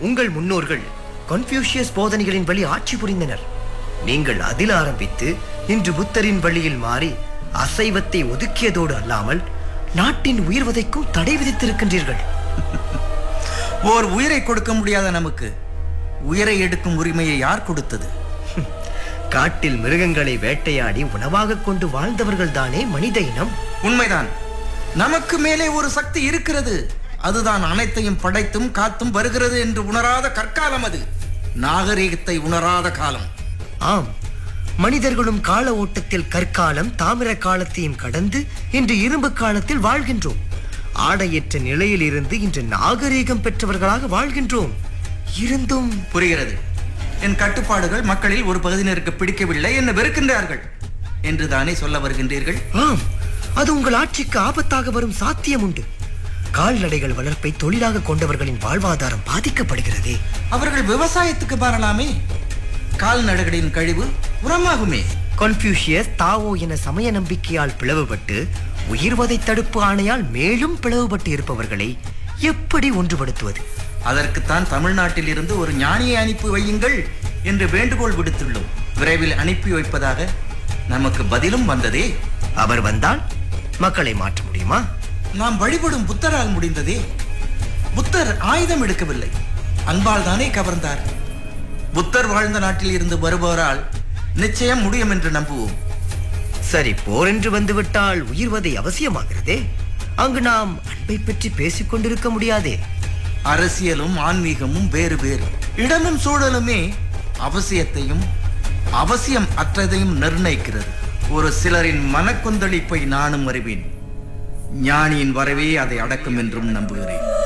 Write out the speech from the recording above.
உங்கள் முன்னோர்கள் கன்ஃபியூஷியஸ் போதனைகளின் வழி ஆட்சி புரிந்தனர் நீங்கள் அதில் ஆரம்பித்து இன்று புத்தரின் வழியில் மாறி அசைவத்தை ஒதுக்கியதோடு அல்லாமல் நாட்டின் உயிர் வதைக்கும் தடை விதித்திருக்கின்றீர்கள் ஓர் உயிரை கொடுக்க முடியாத நமக்கு உயிரை எடுக்கும் உரிமையை யார் கொடுத்தது காட்டில் மிருகங்களை வேட்டையாடி உணவாக கொண்டு வாழ்ந்தவர்கள் தானே மனித இனம் உண்மைதான் நமக்கு மேலே ஒரு சக்தி இருக்கிறது அதுதான் அனைத்தையும் படைத்தும் காத்தும் வருகிறது என்று உணராத கற்காலம் அது நாகரீகத்தை உணராத காலம் ஆம் மனிதர்களும் கால ஓட்டத்தில் கற்காலம் தாமிர காலத்தையும் கடந்து இன்று இரும்பு காலத்தில் வாழ்கின்றோம் ஆடையற்ற நிலையில் இருந்து இன்று நாகரீகம் பெற்றவர்களாக வாழ்கின்றோம் இருந்தும் புரிகிறது என் கட்டுப்பாடுகள் மக்களில் ஒரு பகுதியினருக்கு பிடிக்கவில்லை என்ன வெறுக்கின்றார்கள் என்று தானே சொல்ல வருகின்றீர்கள் ஆம் அது உங்கள் ஆட்சிக்கு ஆபத்தாக வரும் சாத்தியம் உண்டு கால்நடைகள் வளர்ப்பை தொழிலாக கொண்டவர்களின் வாழ்வாதாரம் பாதிக்கப்படுகிறதே அவர்கள் விவசாயத்துக்கு மாறலாமே கால்நடைகளின் கழிவு உரமாகுமே கன்ஃபியூஷியஸ் தாவோ என சமய நம்பிக்கையால் பிளவுபட்டு உயிர்வதை தடுப்பு ஆணையால் மேலும் பிளவுபட்டு இருப்பவர்களை எப்படி ஒன்றுபடுத்துவது அதற்குத்தான் தமிழ்நாட்டில் இருந்து ஒரு ஞானியை அனுப்பி வையுங்கள் என்று வேண்டுகோள் விடுத்துள்ளோம் விரைவில் அனுப்பி வைப்பதாக நமக்கு பதிலும் வந்ததே அவர் வந்தால் மக்களை மாற்ற முடியுமா நாம் வழிபடும் புத்தரால் முடிந்ததே புத்தர் ஆயுதம் எடுக்கவில்லை அன்பால் தானே கவர்ந்தார் புத்தர் வாழ்ந்த நாட்டில் இருந்து வருபவரால் நிச்சயம் முடியும் என்று நம்புவோம் சரி போர் என்று வந்துவிட்டால் உயிர்வதை அவசியமாகிறதே அங்கு நாம் அன்பை பற்றி பேசிக் கொண்டிருக்க முடியாதே அரசியலும் ஆன்மீகமும் வேறு வேறு இடமும் சூழலுமே அவசியத்தையும் அவசியம் அற்றதையும் நிர்ணயிக்கிறது ஒரு சிலரின் மனக்கொந்தளிப்பை நானும் அறிவேன் ஞானியின் வரவே அதை அடக்கும் என்றும் நம்புகிறேன்